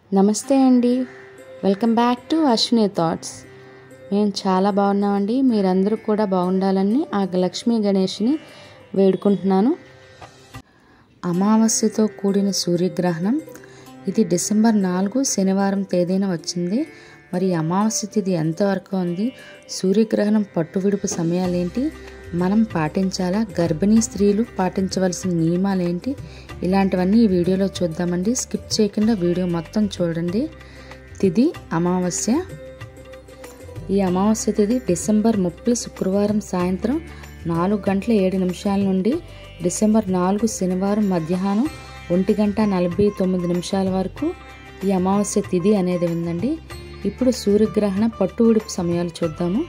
నమస్తే అండి welcome back to Ashwini thoughts మేము చాలా బాగున్నామండి మీరందరూ కూడా బాగుండాలని ఆ లక్ష్మీ గణేష్ని వేడుకుంటున్నాను అమావాస్యతో కూడిన సూర్యగ్రహణం ఇది డిసెంబర్ నాలుగు శనివారం తేదీన వచ్చింది మరి ఈ అమావాస్య తిథి ఎంతవరకు ఉంది సూర్యగ్రహణం పట్టు విడుపు సమయాలేంటి మనం పాటించాలా గర్భిణీ స్త్రీలు పాటించవలసిన నియమాలేంటి ఇలాంటివన్నీ ఈ వీడియోలో చూద్దామండి స్కిప్ చేయకుండా వీడియో మొత్తం చూడండి తిథి అమావాస్య ఈ అమావాస్య తిథి డిసెంబర్ ముప్పై శుక్రవారం సాయంత్రం నాలుగు గంటల ఏడు నిమిషాల నుండి డిసెంబర్ నాలుగు శనివారం మధ్యాహ్నం ఒంటి గంట నలభై తొమ్మిది నిమిషాల వరకు ఈ అమావాస్య తిథి అనేది ఉందండి ఇప్పుడు సూర్యగ్రహణ పట్టు విడుపు సమయాలు చూద్దాము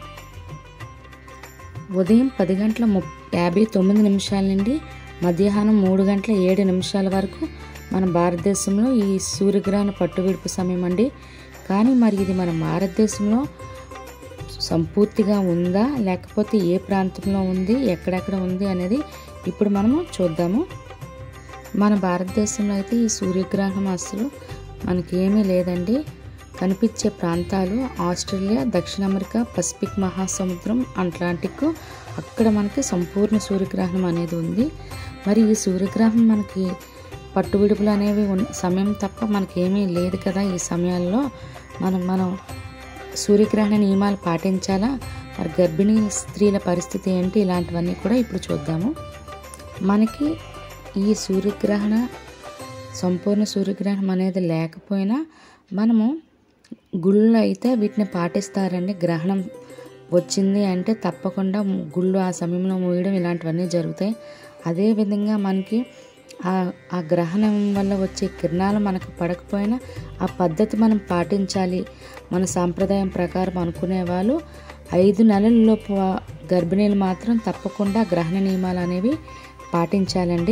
ఉదయం పది గంటల ము యాభై తొమ్మిది నిమిషాల నుండి మధ్యాహ్నం మూడు గంటల ఏడు నిమిషాల వరకు మన భారతదేశంలో ఈ సూర్యగ్రహణ పట్టు విడుపు సమయం అండి కానీ మరి ఇది మన భారతదేశంలో సంపూర్తిగా ఉందా లేకపోతే ఏ ప్రాంతంలో ఉంది ఎక్కడెక్కడ ఉంది అనేది ఇప్పుడు మనము చూద్దాము మన భారతదేశంలో అయితే ఈ సూర్యగ్రహణం అసలు మనకి ఏమీ లేదండి కనిపించే ప్రాంతాలు ఆస్ట్రేలియా దక్షిణ అమెరికా పసిఫిక్ మహాసముద్రం అట్లాంటిక్ అక్కడ మనకి సంపూర్ణ సూర్యగ్రహణం అనేది ఉంది మరి ఈ సూర్యగ్రహణం మనకి పట్టు విడుపులు అనేవి ఉన్న సమయం తప్ప మనకి ఏమీ లేదు కదా ఈ సమయాల్లో మనం మనం సూర్యగ్రహణ నియమాలు పాటించాలా మరి గర్భిణీ స్త్రీల పరిస్థితి ఏంటి ఇలాంటివన్నీ కూడా ఇప్పుడు చూద్దాము మనకి ఈ సూర్యగ్రహణ సంపూర్ణ సూర్యగ్రహణం అనేది లేకపోయినా మనము గుళ్ళు అయితే వీటిని పాటిస్తారండి గ్రహణం వచ్చింది అంటే తప్పకుండా గుళ్ళు ఆ సమయంలో మూయడం ఇలాంటివన్నీ జరుగుతాయి అదేవిధంగా మనకి ఆ ఆ గ్రహణం వల్ల వచ్చే కిరణాలు మనకు పడకపోయినా ఆ పద్ధతి మనం పాటించాలి మన సాంప్రదాయం ప్రకారం అనుకునే వాళ్ళు ఐదు నెలలలోపు గర్భిణీలు మాత్రం తప్పకుండా గ్రహణ నియమాలు అనేవి పాటించాలండి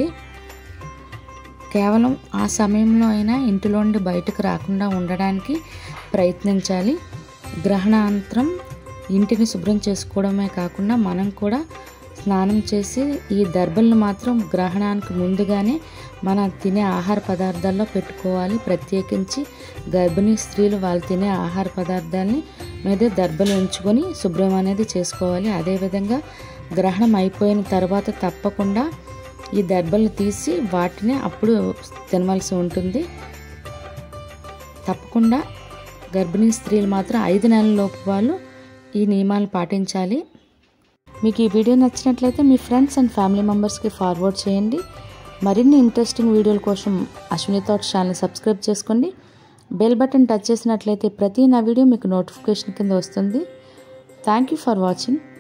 కేవలం ఆ సమయంలో అయినా ఇంటిలో నుండి బయటకు రాకుండా ఉండడానికి ప్రయత్నించాలి గ్రహణాంతరం ఇంటిని శుభ్రం చేసుకోవడమే కాకుండా మనం కూడా స్నానం చేసి ఈ దర్భలను మాత్రం గ్రహణానికి ముందుగానే మన తినే ఆహార పదార్థాల్లో పెట్టుకోవాలి ప్రత్యేకించి గర్భిణీ స్త్రీలు వాళ్ళు తినే ఆహార పదార్థాలని మీద దర్భలు ఉంచుకొని శుభ్రం అనేది చేసుకోవాలి అదేవిధంగా గ్రహణం అయిపోయిన తర్వాత తప్పకుండా ఈ దర్భలు తీసి వాటిని అప్పుడు తినవలసి ఉంటుంది తప్పకుండా గర్భిణీ స్త్రీలు మాత్రం ఐదు నెలల లోపు వాళ్ళు ఈ నియమాలు పాటించాలి మీకు ఈ వీడియో నచ్చినట్లయితే మీ ఫ్రెండ్స్ అండ్ ఫ్యామిలీ మెంబర్స్కి ఫార్వర్డ్ చేయండి మరిన్ని ఇంట్రెస్టింగ్ వీడియోల కోసం అశ్విని థాట్స్ ఛానల్ సబ్స్క్రైబ్ చేసుకోండి బెల్ బటన్ టచ్ చేసినట్లయితే ప్రతి నా వీడియో మీకు నోటిఫికేషన్ కింద వస్తుంది థ్యాంక్ యూ ఫర్ వాచింగ్